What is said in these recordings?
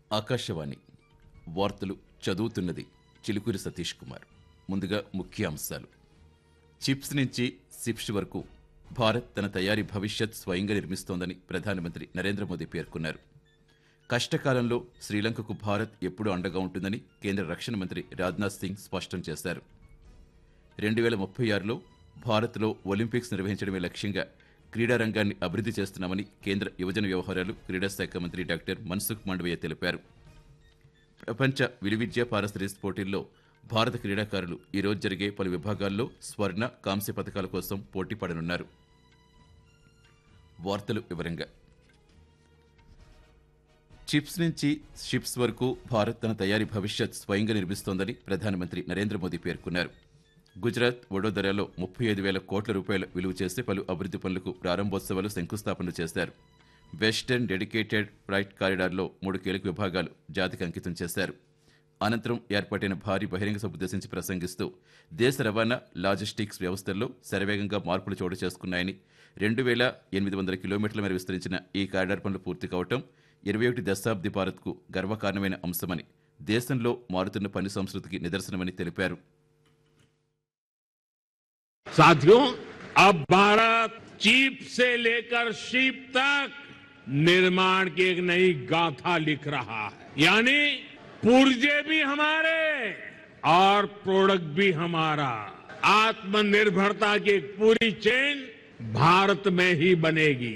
ఆకాశవాణి వార్తలు చదువుతున్నది చిలుకూరి సతీష్ కుమార్ ముందుగా ముఖ్య అంశాలు చిప్స్ నుంచి సిప్స్ వరకు భారత్ తన తయారీ భవిష్యత్ స్వయంగా నిర్మిస్తోందని ప్రధానమంత్రి నరేంద్ర మోదీ పేర్కొన్నారు కష్టకాలంలో శ్రీలంకకు భారత్ ఎప్పుడూ అండగా ఉంటుందని కేంద్ర రక్షణ మంత్రి రాజ్నాథ్ సింగ్ స్పష్టం చేశారు రెండు వేల ముప్పై ఆరులో భారత్లో ఒలింపిక్స్ నిర్వహించడమే లక్ష్యంగా క్రీడా రంగాన్ని అభివృద్ధి చేస్తున్నామని కేంద్ర యువజన వ్యవహారాలు క్రీడా శాఖ మంత్రి డాక్టర్ మన్సుఖ్ మాండవీయ తెలిపారు ప్రపంచ విలువిద్య పారసరీస్ పోటీల్లో భారత క్రీడాకారులు ఈ రోజు జరిగే పలు విభాగాల్లో స్వర్ణ కాంస్య పథకాల కోసం పోటీ పడనున్నారు వార్తలు వివరంగా చిప్స్ నుంచి షిప్స్ వరకు భారత్ తన తయారీ భవిష్యత్ స్వయంగా నిర్మిస్తోందని ప్రధానమంత్రి నరేంద్ర మోదీ పేర్కొన్నారు గుజరాత్ వడోదరాలో ముప్పై ఐదు వేల కోట్ల రూపాయల విలువ చేసే పలు అభివృద్ధి పనులకు ప్రారంభోత్సవాలు శంకుస్థాపన చేశారు వెస్టర్న్ డెడికేటెడ్ ఫ్లైట్ కారిడార్లో మూడు కీలక విభాగాలు జాతికి అంకితం చేశారు అనంతరం ఏర్పాటైన భారీ బహిరంగ సభ ఉద్దేశించి ప్రసంగిస్తూ దేశ రవాణా లాజిస్టిక్స్ వ్యవస్థల్లో శరవేగంగా మార్పులు చోటు చేసుకున్నాయని రెండు వేల ఎనిమిది వందల కిలోమీటర్ల మేర విస్తరించిన ఈ కారిడార్ పనులు పూర్తి కావటం ఇరవై ఒకటి దశాబ్ది భారత్కు గర్వకారణమైన అంశమని దేశంలో మారుతున్న పని సంస్కృతికి నిదర్శనమని తెలిపారు साथियों अब भारत चीप से लेकर शीप तक निर्माण की एक नई गाथा लिख रहा है यानी पुर्जे भी हमारे और प्रोडक्ट भी हमारा आत्मनिर्भरता की एक पूरी चेन भारत में ही बनेगी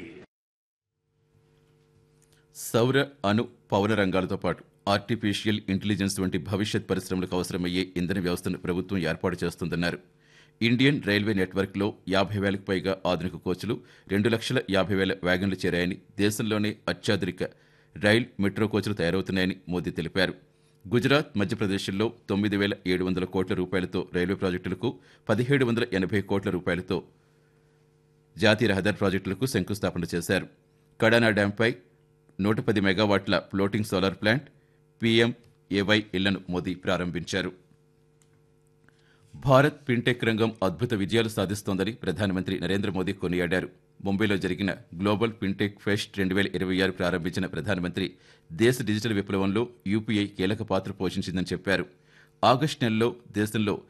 సౌర అణు పౌర రంగాలతో పాటు ఆర్టిఫిషియల్ ఇంటెలిజెన్స్ వంటి భవిష్యత్ పరిశ్రమలకు అవసరమయ్యే ఇంధన వ్యవస్థను ప్రభుత్వం ఏర్పాటు చేస్తుందన్నారు ఇండియన్ రైల్వే నెట్వర్క్లో యాభై వేలకు పైగా ఆధునిక కోచ్లు రెండు లక్షల యాభై వేల వ్యాగన్లు చేరాయని దేశంలోనే అత్యాధునిక రైల్ మెట్రో కోచ్లు తయారవుతున్నాయని మోదీ తెలిపారు గుజరాత్ మధ్యప్రదేశ్లో తొమ్మిది వేల ఏడు వందల కోట్ల రూపాయలతో రైల్వే ప్రాజెక్టులకు పదిహేడు వందల ఎనభై కోట్ల రూపాయలతో జాతీయ రహదారి ప్రాజెక్టులకు శంకుస్థాపన చేశారు కడానా డ్యాంపై నూట పది మెగావాట్ల ఫ్లోటింగ్ సోలార్ ప్లాంట్ పీఎంఏవై ఇళ్లను మోదీ ప్రారంభించారు భారత్ ఫిన్టెక్ రంగం అద్భుత విజయాలు సాధిస్తోందని ప్రధానమంత్రి నరేంద్ర మోదీ కొనియాడారు ముంబైలో జరిగిన గ్లోబల్ ఫిన్టెక్ ఫెస్ట్ రెండు వేల ఇరవై ఆరు ప్రారంభించిన ప్రధానమంత్రి దేశ డిజిటల్ విప్లవంలో యూపీఐ కీలక పాత్ర పోషించిందని చెప్పారు ఆగస్టు నెలలో దేశంలో